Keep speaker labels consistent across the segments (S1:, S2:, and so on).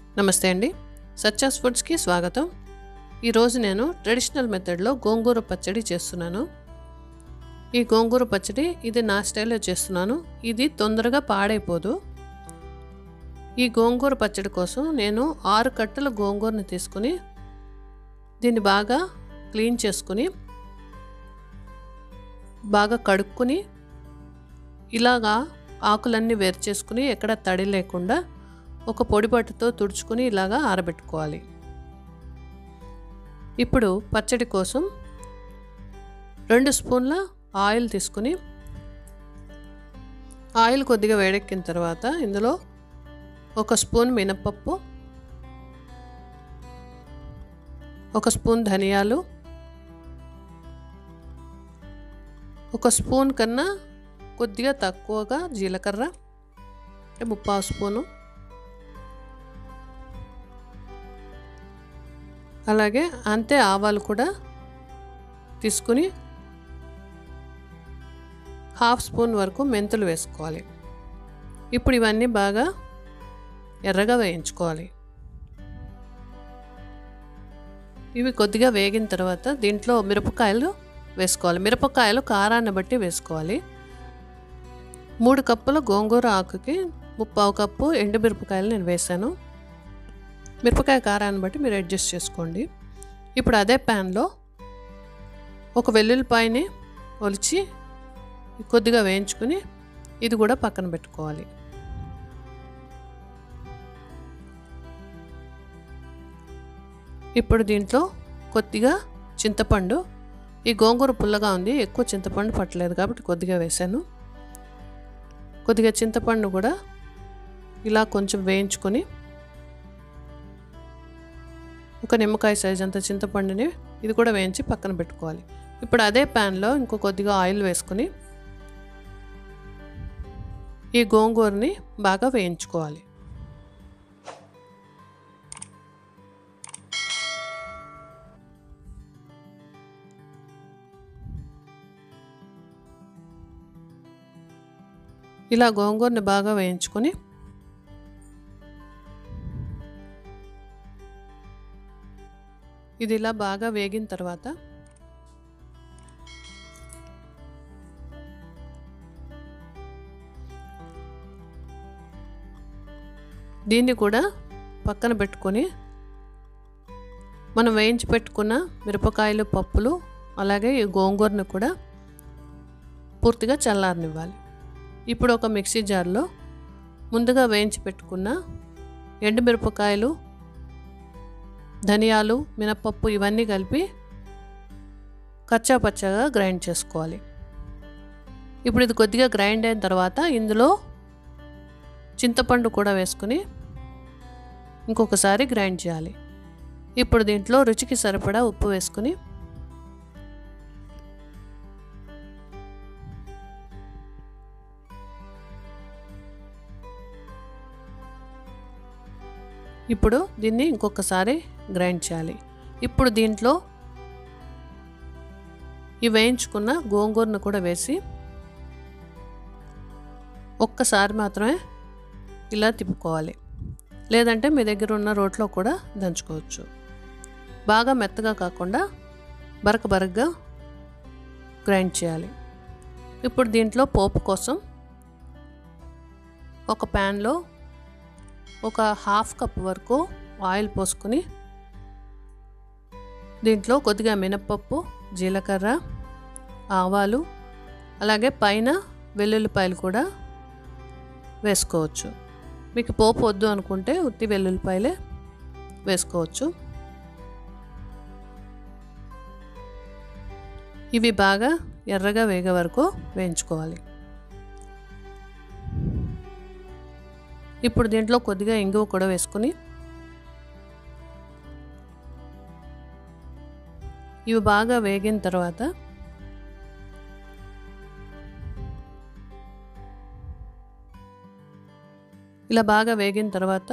S1: నమస్తే అండి సత్యాస్ ఫుడ్స్కి స్వాగతం ఈరోజు నేను ట్రెడిషనల్ మెథడ్లో గోంగూర పచ్చడి చేస్తున్నాను ఈ గోంగూర పచ్చడి ఇది నా స్టైల్లో చేస్తున్నాను ఇది తొందరగా పాడైపోదు ఈ గోంగూర పచ్చడి కోసం నేను ఆరు కట్టల గోంగూరని తీసుకుని దీన్ని బాగా క్లీన్ చేసుకుని బాగా కడుక్కుని ఇలాగా ఆకులన్నీ వేరు చేసుకుని ఎక్కడ తడి లేకుండా ఒక పొడి పట్టుతో తుడుచుకుని ఇలాగా ఆరబెట్టుకోవాలి ఇప్పుడు పచ్చడి కోసం రెండు స్పూన్ల ఆయిల్ తీసుకుని ఆయిల్ కొద్దిగా వేడెక్కిన తర్వాత ఇందులో ఒక స్పూన్ మినపప్పు ఒక స్పూన్ ధనియాలు ఒక స్పూన్ కన్నా కొద్దిగా తక్కువగా జీలకర్ర అంటే ముప్పావు స్పూను అలాగే అంతే ఆవాలు కూడా తీసుకుని హాఫ్ స్పూన్ వరకు మెంతులు వేసుకోవాలి ఇప్పుడు ఇవన్నీ బాగా ఎర్రగా వేయించుకోవాలి ఇవి కొద్దిగా వేగిన తర్వాత దీంట్లో మిరపకాయలు వేసుకోవాలి మిరపకాయలు కారాన్ని బట్టి వేసుకోవాలి మూడు కప్పుల గోంగూర ఆకుకి ముప్పావు కప్పు ఎండుమిరపకాయలు నేను వేసాను మిరపకాయ కారాన్ని బట్టి మీరు అడ్జస్ట్ చేసుకోండి ఇప్పుడు అదే ప్యాన్లో ఒక వెల్లుల్లిపాయని ఒలిచి కొద్దిగా వేయించుకుని ఇది కూడా పక్కన పెట్టుకోవాలి ఇప్పుడు దీంట్లో కొద్దిగా చింతపండు ఈ గోంగూర పుల్లగా ఉంది ఎక్కువ చింతపండు పట్టలేదు కాబట్టి కొద్దిగా వేసాను కొద్దిగా చింతపండు కూడా ఇలా కొంచెం వేయించుకొని ఒక నిమ్మకాయ సైజ్ అంత చింతపండుని ఇది కూడా వేయించి పక్కన పెట్టుకోవాలి ఇప్పుడు అదే ప్యాన్లో ఇంకో కొద్దిగా ఆయిల్ వేసుకుని ఈ గోంగూరని బాగా వేయించుకోవాలి ఇలా గోంగూరని బాగా వేయించుకొని ఇది ఇలా బాగా వేగిన తర్వాత దీన్ని కూడా పక్కన పెట్టుకొని మనం వేయించి పెట్టుకున్న మిరపకాయలు పప్పులు అలాగే ఈ గోంగూరను కూడా పూర్తిగా చల్లారనివ్వాలి ఇప్పుడు ఒక మిక్సీ జార్లో ముందుగా వేయించి పెట్టుకున్న ఎండుమిరపకాయలు ధనియాలు మినపప్పు ఇవన్నీ కలిపి కచ్చా పచ్చగా గ్రైండ్ చేసుకోవాలి ఇప్పుడు ఇది కొద్దిగా గ్రైండ్ అయిన తర్వాత ఇందులో చింతపండు కూడా వేసుకుని ఇంకొకసారి గ్రైండ్ చేయాలి ఇప్పుడు దీంట్లో రుచికి సరిపడా ఉప్పు వేసుకుని ఇప్పుడు దీన్ని ఇంకొకసారి గ్రైండ్ చేయాలి ఇప్పుడు దీంట్లో ఈ వేయించుకున్న గోంగూరను కూడా వేసి ఒక్కసారి మాత్రమే ఇలా తిప్పుకోవాలి లేదంటే మీ దగ్గర ఉన్న రోట్లో కూడా దంచుకోవచ్చు బాగా మెత్తగా కాకుండా బరక బరకగా గ్రైండ్ చేయాలి ఇప్పుడు దీంట్లో పోపు కోసం ఒక ప్యాన్లో ఒక హాఫ్ కప్ వరకు ఆయిల్ పోసుకొని దీంట్లో కొద్దిగా మినప్పప్పు జీలకర్ర ఆవాలు అలాగే పైన వెల్లుల్లిపాయలు కూడా వేసుకోవచ్చు మీకు పోపు వద్దు అనుకుంటే ఉత్తి వెల్లుల్లిపాయలే వేసుకోవచ్చు ఇవి బాగా ఎర్రగా వేగే వరకు వేయించుకోవాలి ఇప్పుడు దీంట్లో కొద్దిగా ఇంగువ కూడా వేసుకొని ఇవి బాగా వేగిన తర్వాత ఇలా బాగా వేగిన తర్వాత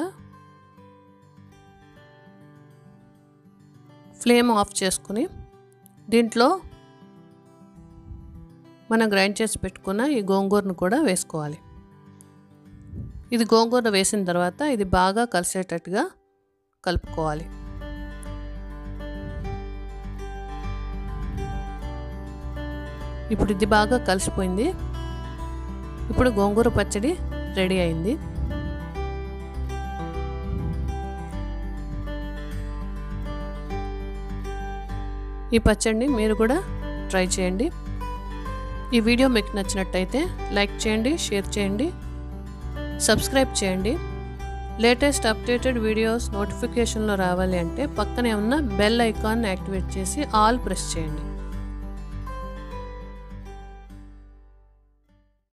S1: ఫ్లేమ్ ఆఫ్ చేసుకుని దీంట్లో మనం గ్రైండ్ చేసి పెట్టుకున్న ఈ గోంగూరను కూడా వేసుకోవాలి ఇది గోంగూర వేసిన తర్వాత ఇది బాగా కలిసేటట్టుగా కలుపుకోవాలి ఇప్పుడు ఇది బాగా కలిసిపోయింది ఇప్పుడు గోంగూర పచ్చడి రెడీ అయింది ఈ పచ్చడిని మీరు కూడా ట్రై చేయండి ఈ వీడియో మీకు నచ్చినట్టయితే లైక్ చేయండి షేర్ చేయండి సబ్స్క్రైబ్ చేయండి లేటెస్ట్ అప్డేటెడ్ వీడియోస్ నోటిఫికేషన్లో రావాలి అంటే పక్కనే ఉన్న బెల్ ఐకాన్ యాక్టివేట్ చేసి ఆల్ ప్రెస్ చేయండి